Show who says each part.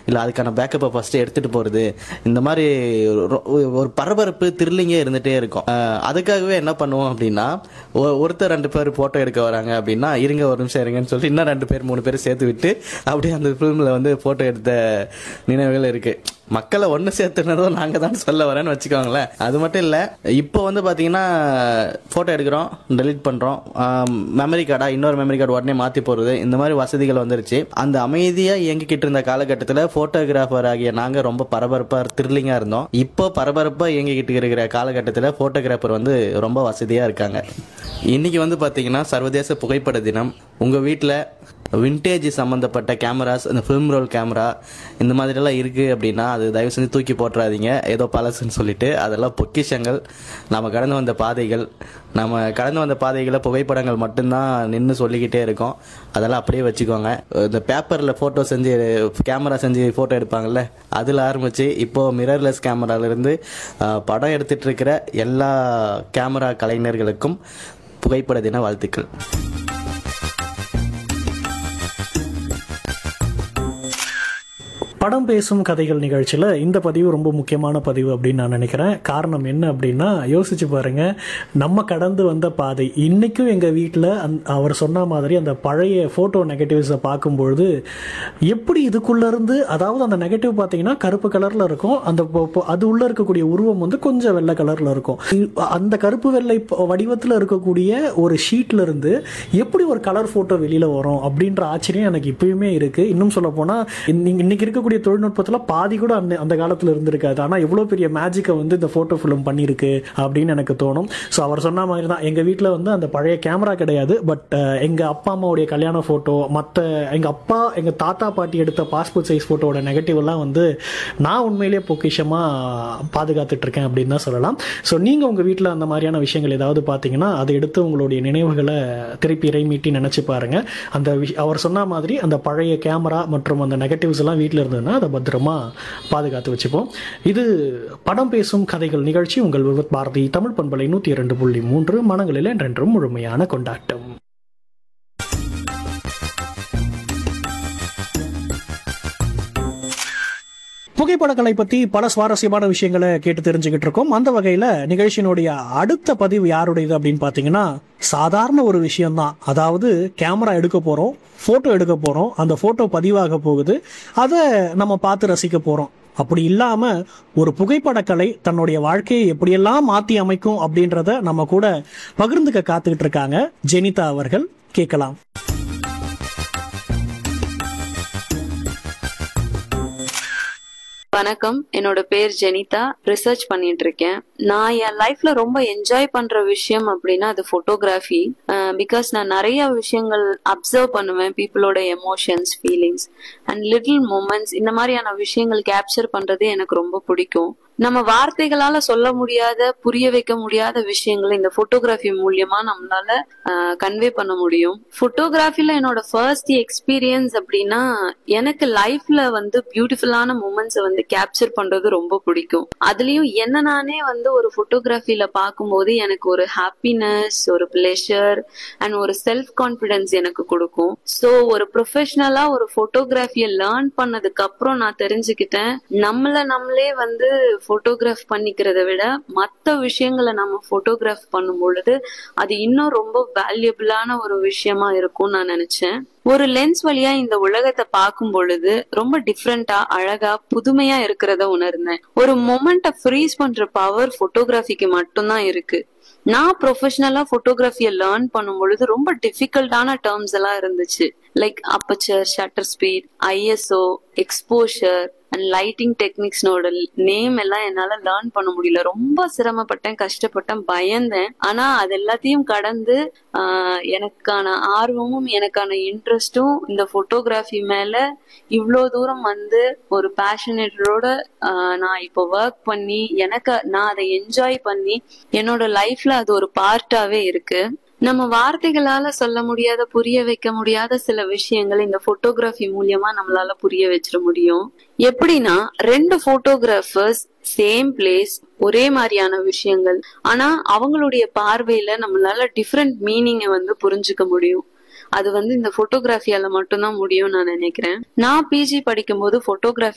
Speaker 1: இல்லை அதுக்கான பேக்கப்பை ஃபஸ்ட்டு எடுத்துகிட்டு போகிறது இந்த மாதிரி ரொ- ஒரு பரபரப்பு த்ரில்லிங்கே இருந்துகிட்டே இருக்கும் அஹ் அதுக்காகவே என்ன பண்ணுவோம் அப்படின்னா ஒ- ஒருத்தர் ரெண்டு பேர் ஃபோட்டோ எடுக்க வராங்க அப்படின்னா இருங்க ஒரு நிமிஷம் இருங்கன்னு சொல்லி இன்னும் ரெண்டு பேர் மூணு பேர் சேர்த்து விட்டு அப்படியே அந்த ஃபிலிமில் வந்து ஃபோட்டோ எடுத்த நினைவுகள் இருக்குது மக்களை ஒன்று சேர்த்துனதும் நாங்கள் தான் சொல்ல வரேன்னு வச்சுக்கோங்களேன் அது மட்டும் இல்லை இப்போ வந்து பார்த்தீங்கன்னா ஃபோட்டோ எடுக்கிறோம் டெலீட் பண்ணுறோம் மெமரி கார்டா இன்னொரு மெமரி கார்டு உடனே மாற்றி போடுறது இந்த மாதிரி வசதிகள் வந்துருச்சு அந்த அமைதியாக இயங்கிக்கிட்டு இருந்த காலகட்டத்தில் ஃபோட்டோகிராஃபர் ஆகிய நாங்கள் ரொம்ப பரபரப்பாக த்ரில்லிங்காக இருந்தோம் இப்போ பரபரப்பாக இயங்கிக்கிட்டு இருக்கிற காலகட்டத்தில் ஃபோட்டோகிராஃபர் வந்து ரொம்ப வசதியாக இருக்காங்க இன்னைக்கு வந்து பார்த்தீங்கன்னா சர்வதேச புகைப்பட தினம் உங்கள் வீட்டில் விண்டேஜ் சம்மந்தப்பட்ட கேமராஸ் இந்த ஃபிலிம் ரோல் கேமரா இந்த மாதிரிலாம் இருக்குது அப்படின்னா அது தயவு செஞ்சு தூக்கி போட்டுறாதீங்க ஏதோ பழசுன்னு சொல்லிட்டு அதெல்லாம் பொக்கிஷங்கள் நம்ம கடந்து வந்த பாதைகள் நம்ம கடந்து வந்த பாதைகளை புகைப்படங்கள் மட்டும்தான் நின்று சொல்லிக்கிட்டே இருக்கோம் அதெல்லாம் அப்படியே வச்சுக்கோங்க இந்த பேப்பரில் ஃபோட்டோ செஞ்சு கேமரா செஞ்சு ஃபோட்டோ எடுப்பாங்கல்ல அதில் ஆரம்பித்து இப்போது மிரர்லெஸ் கேமராலேருந்து படம் எடுத்துகிட்டு இருக்கிற எல்லா கேமரா கலைஞர்களுக்கும் புகைப்பட தின வாழ்த்துக்கள்
Speaker 2: படம் பேசும் கதைகள் நிகழ்ச்சியில் இந்த பதிவு ரொம்ப முக்கியமான பதிவு அப்படின்னு நான் நினைக்கிறேன் காரணம் என்ன அப்படின்னா யோசிச்சு பாருங்க நம்ம கடந்து வந்த பாதை இன்னைக்கும் எங்கள் வீட்டில் அந் அவர் சொன்ன மாதிரி அந்த பழைய ஃபோட்டோ நெகட்டிவ்ஸை பார்க்கும்பொழுது எப்படி இதுக்குள்ள இருந்து அதாவது அந்த நெகட்டிவ் பார்த்தீங்கன்னா கருப்பு கலரில் இருக்கும் அந்த பொ- பொ- அது உள்ள இருக்கக்கூடிய உருவம் வந்து கொஞ்சம் வெள்ளை கலரில் இருக்கும் இ- அந்த கருப்பு வெள்ளை வடிவத்தில் இருக்கக்கூடிய ஒரு ஷீட்ல இருந்து எப்படி ஒரு கலர் ஃபோட்டோ வெளியில் வரும் அப்படின்ற ஆச்சரியம் எனக்கு இப்பயுமே இருக்கு இன்னும் சொல்ல போனால் இன்னைக்கு இருக்கக்கூடிய தொழில்நுட்பத்தில் பாதி கூட அந்த அந்த காலத்தில் இருந்திருக்காது ஆனால் எவ்வளோ பெரிய மேஜிக்கை வந்து இந்த ஃபோட்டோ ஃபிலிம் பண்ணியிருக்கு அப்படின்னு எனக்கு தோணும் ஸோ அவர் சொன்ன மாதிரி தான் எங்கள் வீட்டில் வந்து அந்த பழைய கேமரா கிடையாது பட் எங்கள் அப்பா அம்மாவுடைய கல்யாண ஃபோட்டோ மற்ற எங்கள் அப்பா எங்கள் தாத்தா பாட்டி எடுத்த பாஸ்போர்ட் சைஸ் ஃபோட்டோவோட நெகட்டிவ் எல்லாம் வந்து நான் உண்மையிலேயே பொக்கிஷமாக பாதுகாத்துட்டு இருக்கேன் அப்படின்னு தான் சொல்லலாம் ஸோ நீங்கள் உங்கள் வீட்டில் அந்த மாதிரியான விஷயங்கள் ஏதாவது பார்த்தீங்கன்னா அதை எடுத்து உங்களுடைய நினைவுகளை திருப்பி இறைமீட்டி நினச்சி பாருங்க அந்த விஷ- அவர் சொன்ன மாதிரி அந்த பழைய கேமரா மற்றும் அந்த நெகட்டிவ்ஸ் எல்லாம் வீட்டில் இருந்ததுன்னா அதை பத்திரமா பாதுகாத்து வச்சுப்போம் இது படம் பேசும் கதைகள் நிகழ்ச்சி உங்கள் விவத் பாரதி தமிழ் பண்பலை நூற்றி இரண்டு புள்ளி மூன்று மனங்களில் என்றென்றும் முழுமையான கொண்டாட்டம் புகைப்படக்கலை பத்தி பல சுவாரஸ்யமான விஷயங்களை கேட்டு தெரிஞ்சுக்கிட்டு இருக்கோம் அந்த வகையில நிகழ்ச்சியினுடைய அடுத்த பதிவு யாருடையது அப்படின்னு பாத்தீங்கன்னா சாதாரண ஒரு விஷயம்தான் அதாவது கேமரா எடுக்க போறோம் போட்டோ எடுக்க போறோம் அந்த போட்டோ பதிவாக போகுது அதை நம்ம பார்த்து ரசிக்க போறோம் அப்படி இல்லாம ஒரு புகைப்படக்கலை தன்னுடைய வாழ்க்கையை எப்படியெல்லாம் மாத்தி அமைக்கும் அப்படின்றத நம்ம கூட பகிர்ந்துக்க காத்துக்கிட்டு இருக்காங்க ஜெனிதா அவர்கள் கேட்கலாம்
Speaker 3: வணக்கம் என்னோட பேர் ஜெனிதா ரிசர்ச் பண்ணிட்டு இருக்கேன் நான் என் லைஃப்ல ரொம்ப என்ஜாய் பண்ற விஷயம் அப்படின்னா அது போட்டோகிராஃபி பிகாஸ் நான் நிறைய விஷயங்கள் அப்சர்வ் பண்ணுவேன் பீப்புளோட emotions feelings and little moments இந்த மாதிரியான விஷயங்கள் கேப்சர் பண்றது எனக்கு ரொம்ப பிடிக்கும் நம்ம வார்த்தைகளால சொல்ல முடியாத புரிய வைக்க முடியாத விஷயங்களை இந்த போட்டோகிராஃபி மூலியமா நம்மளால கன்வே பண்ண முடியும் போட்டோகிராஃபில என்னோட ஃபர்ஸ்ட் எக்ஸ்பீரியன்ஸ் அப்படின்னா எனக்கு லைஃப்ல வந்து பியூட்டிஃபுல்லான மூமெண்ட்ஸை வந்து கேப்சர் பண்றது ரொம்ப பிடிக்கும் அதுலயும் என்ன நானே வந்து ஒரு போட்டோகிராஃபில பார்க்கும்போது எனக்கு ஒரு ஹாப்பினஸ் ஒரு பிளெஷர் அண்ட் ஒரு செல்ஃப் கான்பிடன்ஸ் எனக்கு கொடுக்கும் ஸோ ஒரு ப்ரொஃபஷனலா ஒரு போட்டோகிராஃபியை லேர்ன் பண்ணதுக்கு அப்புறம் நான் தெரிஞ்சுக்கிட்டேன் நம்மள நம்மளே வந்து போட்டோகிராஃப் பண்ணிக்கிறத விட மற்ற விஷயங்களை நம்ம போட்டோகிராஃப் பண்ணும் பொழுது அது இன்னும் ரொம்ப வேல்யூபிளான ஒரு விஷயமா இருக்கும்னு நான் நினைச்சேன் ஒரு லென்ஸ் வழியா இந்த உலகத்தை பார்க்கும் பொழுது ரொம்ப டிஃப்ரெண்டா அழகா புதுமையா இருக்கிறத உணர்ந்தேன் ஒரு மொமெண்ட்டை ஃப்ரீஸ் பண்ற பவர் போட்டோகிராஃபிக்கு மட்டும்தான் இருக்கு நான் ப்ரொஃபஷனலா போட்டோகிராஃபியை லேர்ன் பண்ணும் பொழுது ரொம்ப டிஃபிகல்ட்டான டேர்ம்ஸ் எல்லாம் இருந்துச்சு like aperture shutter speed ISO exposure and lighting டெக்னிக்ஸ்னோட நேம் எல்லாம் என்னால லேர்ன் பண்ண முடியல ரொம்ப சிரமப்பட்டேன் கஷ்டப்பட்டேன் பயந்தேன் ஆனா அது எல்லாத்தையும் கடந்து ஆஹ், எனக்கான ஆர்வமும் எனக்கான இன்ட்ரெஸ்டும் இந்த போட்டோகிராஃபி மேல இவ்வளோ தூரம் வந்து ஒரு பேஷனேட்டரோட நான் இப்போ ஒர்க் பண்ணி எனக்கு நான் அதை என்ஜாய் பண்ணி என்னோட லைஃப்ல அது ஒரு பார்ட்டாவே இருக்கு நம்ம வார்த்தைகளால சொல்ல முடியாத புரிய வைக்க முடியாத சில விஷயங்கள் இந்த போட்டோகிராஃபி மூலியமா நம்மளால புரிய வச்சிட முடியும் எப்படின்னா ரெண்டு போட்டோகிராஃபர்ஸ் சேம் பிளேஸ் ஒரே மாதிரியான விஷயங்கள் ஆனா அவங்களுடைய பார்வையில நம்மளால டிஃப்ரெண்ட் மீனிங்கை வந்து புரிஞ்சுக்க முடியும் அது வந்து இந்த போட்டோகிராஃபியால மட்டும்தான் முடியும்னு நான் நினைக்கிறேன் நான் பிஜி படிக்கும்போது போட்டோகிராஃபி